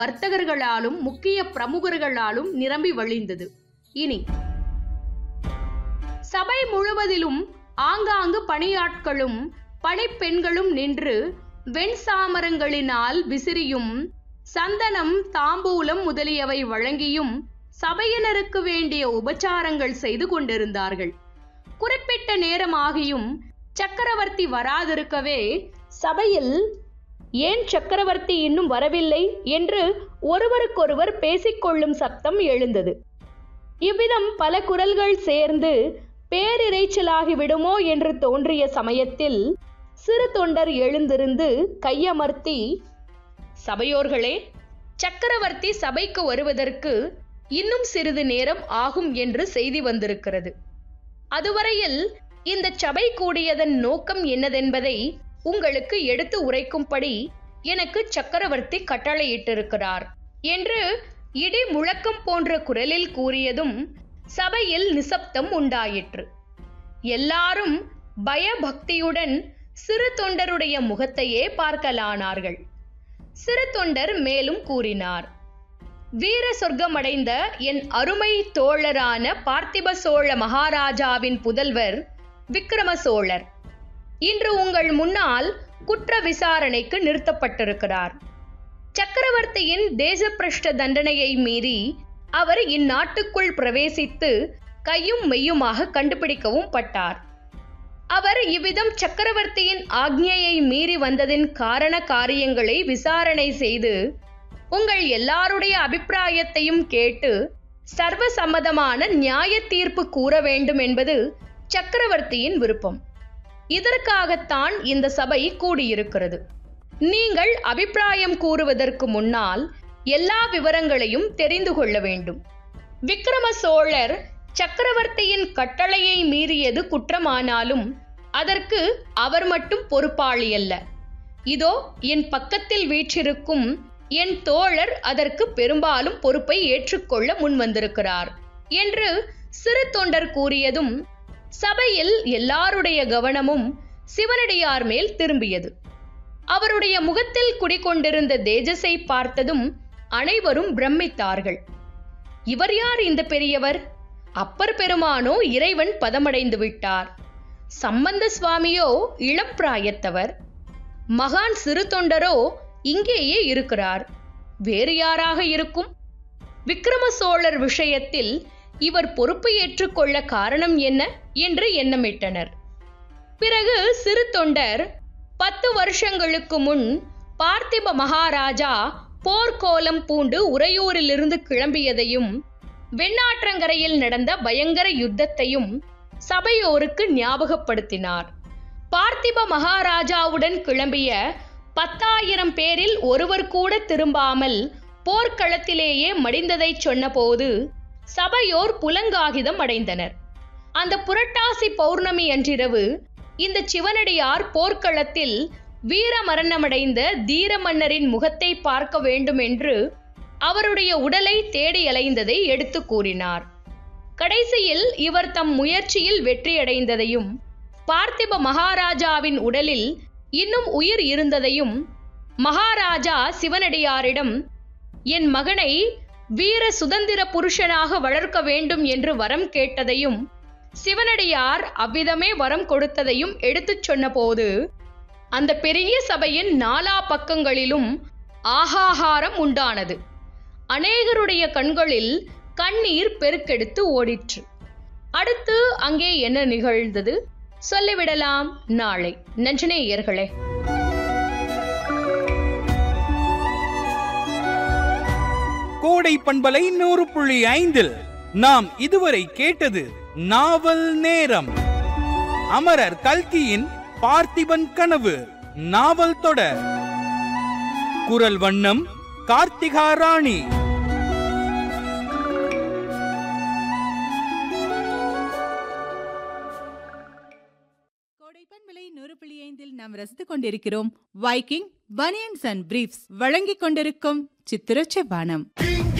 வர்த்தகர்களாலும் முக்கிய பிரமுகர்களாலும் நிரம்பி வழிந்தது இனி சபை முழுவதிலும் ஆங்காங்கு பணியாட்களும் பணிப்பெண்களும் நின்று வெண்சாமரங்களினால் விசிறியும் சந்தனம் தாம்பூலம் முதலியவை வழங்கியும் சபையினருக்கு வேண்டிய உபச்சாரங்கள் செய்து கொண்டிருந்தார்கள் குறிப்பிட்ட நேரமாகியும் சக்கரவர்த்தி வராதிருக்கவே சபையில் ஏன் சக்கரவர்த்தி இன்னும் வரவில்லை என்று ஒருவருக்கொருவர் பேசிக்கொள்ளும் சப்தம் எழுந்தது இவ்விதம் பல குரல்கள் சேர்ந்து பேரிரைச்சலாகி விடுமோ என்று தோன்றிய சமயத்தில் சிறு தொண்டர் எழுந்திருந்து கையமர்த்தி சபையோர்களே சக்கரவர்த்தி சபைக்கு வருவதற்கு இன்னும் சிறிது நேரம் ஆகும் என்று செய்தி வந்திருக்கிறது அதுவரையில் இந்த சபை கூடியதன் நோக்கம் என்னதென்பதை உங்களுக்கு எடுத்து உரைக்கும்படி எனக்கு சக்கரவர்த்தி கட்டளையிட்டிருக்கிறார் என்று இடி முழக்கம் போன்ற குரலில் கூறியதும் சபையில் நிசப்தம் உண்டாயிற்று எல்லாரும் பயபக்தியுடன் சிறு தொண்டருடைய முகத்தையே பார்க்கலானார்கள் சிறு தொண்டர் மேலும் கூறினார் வீர சொர்க்கமடைந்த என் அருமை தோழரான பார்த்திப சோழ மகாராஜாவின் புதல்வர் விக்ரம சோழர் இன்று உங்கள் முன்னால் குற்ற விசாரணைக்கு நிறுத்தப்பட்டிருக்கிறார் சக்கரவர்த்தியின் தேசப்பிரஷ்ட தண்டனையை மீறி அவர் இந்நாட்டுக்குள் பிரவேசித்து கையும் மெய்யுமாக கண்டுபிடிக்கவும் பட்டார் அவர் இவ்விதம் சக்கரவர்த்தியின் ஆக்ஞையை மீறி வந்ததின் காரண காரியங்களை விசாரணை செய்து உங்கள் எல்லாருடைய அபிப்பிராயத்தையும் கேட்டு சர்வசம்மதமான நியாய தீர்ப்பு கூற வேண்டும் என்பது சக்கரவர்த்தியின் விருப்பம் இதற்காகத்தான் இந்த சபை கூடியிருக்கிறது நீங்கள் அபிப்பிராயம் கூறுவதற்கு முன்னால் எல்லா விவரங்களையும் தெரிந்து கொள்ள வேண்டும் விக்ரம சோழர் சக்கரவர்த்தியின் கட்டளையை மீறியது குற்றமானாலும் அதற்கு அவர் மட்டும் பொறுப்பாளி அல்ல இதோ என் பக்கத்தில் வீற்றிருக்கும் என் தோழர் அதற்கு பெரும்பாலும் பொறுப்பை ஏற்றுக்கொள்ள முன்வந்திருக்கிறார் என்று சிறு தொண்டர் கூறியதும் சபையில் எல்லாருடைய கவனமும் சிவனடியார் மேல் திரும்பியது அவருடைய முகத்தில் குடிகொண்டிருந்த தேஜஸை பார்த்ததும் அனைவரும் பிரமித்தார்கள் இவர் யார் இந்த பெரியவர் அப்பர் பெருமானோ இறைவன் பதமடைந்து விட்டார் சம்பந்த சுவாமியோ இளம் பிராயத்தவர் மகான் சிறு தொண்டரோ இங்கேயே இருக்கிறார் வேறு யாராக இருக்கும் விக்ரம சோழர் விஷயத்தில் இவர் பொறுப்பு ஏற்றுக்கொள்ள காரணம் என்ன என்று எண்ணமிட்டனர் பிறகு சிறு தொண்டர் பத்து வருஷங்களுக்கு முன் பார்த்திப மகாராஜா போர்க்கோலம் பூண்டு உறையூரிலிருந்து கிளம்பியதையும் வெண்ணாற்றங்கரையில் நடந்த பயங்கர யுத்தத்தையும் சபையோருக்கு ஞாபகப்படுத்தினார் பார்த்திப மகாராஜாவுடன் கிளம்பிய பத்தாயிரம் பேரில் ஒருவர் கூட திரும்பாமல் போர்க்களத்திலேயே மடிந்ததைச் சொன்னபோது சபையோர் புலங்காகிதம் அடைந்தனர் அந்த புரட்டாசி பௌர்ணமி அன்றிரவு இந்த சிவனடியார் போர்க்களத்தில் வீர மரணமடைந்த தீர மன்னரின் முகத்தை பார்க்க வேண்டும் என்று அவருடைய உடலை தேடி அலைந்ததை எடுத்து கூறினார் கடைசியில் இவர் தம் முயற்சியில் வெற்றியடைந்ததையும் பார்த்திப மகாராஜாவின் உடலில் இன்னும் உயிர் இருந்ததையும் மகாராஜா சிவனடியாரிடம் என் மகனை வீர சுதந்திர புருஷனாக வளர்க்க வேண்டும் என்று வரம் கேட்டதையும் சிவனடியார் அவ்விதமே வரம் கொடுத்ததையும் எடுத்துச் சொன்னபோது அந்த பெரிய சபையின் நாலா பக்கங்களிலும் ஆகாகாரம் உண்டானது அநேகருடைய கண்களில் கண்ணீர் பெருக்கெடுத்து ஓடிற்று அடுத்து அங்கே என்ன நிகழ்ந்தது சொல்லிவிடலாம் நாளை நன்றனேயர்களே கோடை பண்பலை நூறு புள்ளி ஐந்தில் நாம் இதுவரை கேட்டது நாவல் நேரம் அமரர் கல்கியின் பார்த்திபன் கனவு நாவல் தொடர் குரல் வண்ணம் கார்த்திகா ராணி கோடைப்பண்பலை நூறு புள்ளி ஐந்தில் நாம் ரசித்துக் கொண்டிருக்கிறோம் வைக்கிங் பனியன்ஸ் அண்ட் பிரீஃப்ஸ் வழங்கிக் கொண்டிருக்கும் சித்திரச்ச வானம்